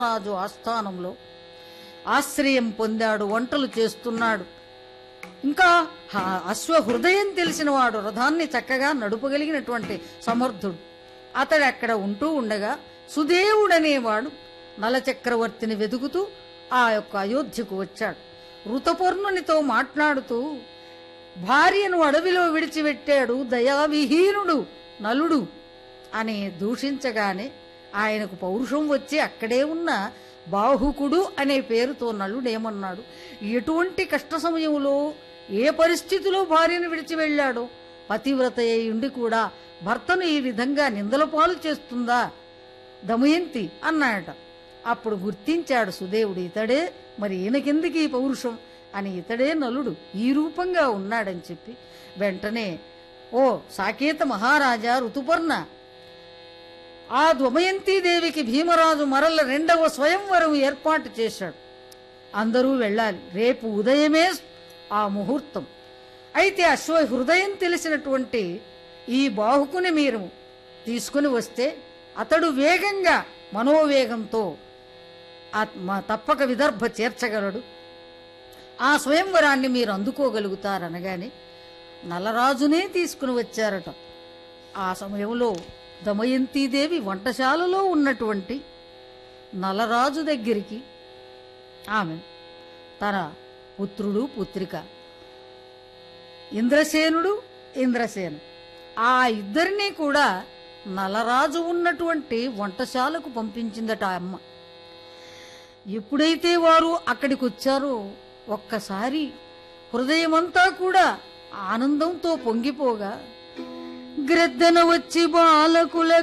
రాజు ఆస్థానంలో ఆశ్రయం పొందాడు వంటలు చేస్తున్నాడు ఇంకా ఆ అశ్వ హృదయం తెలిసినవాడు రథాన్ని చక్కగా నడుపగలిగినటువంటి సమర్థుడు అతడు అక్కడ ఉంటూ ఉండగా సుదేవుడనేవాడు నలచక్రవర్తిని వెతుకుతూ ఆ యొక్క అయోధ్యకు వచ్చాడు ఋతపర్ణునితో మాట్లాడుతూ భార్యను అడవిలో విడిచిపెట్టాడు దయావిహీనుడు నలుడు అని దూషించగానే ఆయనకు పౌరుషం వచ్చి అక్కడే ఉన్న బాహుకుడు అనే పేరుతో నలుడేమన్నాడు ఎటువంటి కష్ట సమయంలో ఏ పరిస్థితిలో భార్యను విడిచి వెళ్ళాడో పతివ్రత అయి ఉండి కూడా భర్తను ఈ విధంగా నిందల పాలు చేస్తుందా దమయంతి అన్నాడట అప్పుడు గుర్తించాడు సుదేవుడు ఇతడే మరి ఈయనకెందుకు ఈ పౌరుషం అని ఇతడే నలుడు ఈ రూపంగా ఉన్నాడని చెప్పి వెంటనే ఓ సాకేత మహారాజా ఋతుపర్ణ ఆ దేవికి భీమరాజు మరల రెండవ స్వయంవరం ఏర్పాటు చేశాడు అందరూ వెళ్ళాలి రేపు ఉదయమే ఆ ముహూర్తం అయితే అశ్వ హృదయం తెలిసినటువంటి ఈ బాహుకుని మీరు తీసుకుని వస్తే అతడు వేగంగా మనోవేగంతో ఆత్మ తప్పక విదర్భ చేర్చగలడు ఆ స్వయంవరాన్ని మీరు అందుకోగలుగుతారనగానే నలరాజునే తీసుకుని వచ్చారట ఆ సమయంలో దమయంతీదేవి వంటశాలలో ఉన్నటువంటి నలరాజు దగ్గరికి ఆమె తన పుత్రుడు పుత్రిక ఇంద్రసేనుడు ఇంద్రసేను ఆ ఇద్దరినీ కూడా నలరాజు ఉన్నటువంటి వంటశాలకు పంపించిందట ఆ అమ్మ ఎప్పుడైతే వారు అక్కడికి వచ్చారో ఒక్కసారి హృదయమంతా కూడా ఆనందంతో పొంగిపోగా గ్రద్దన వచ్చి బాలకుల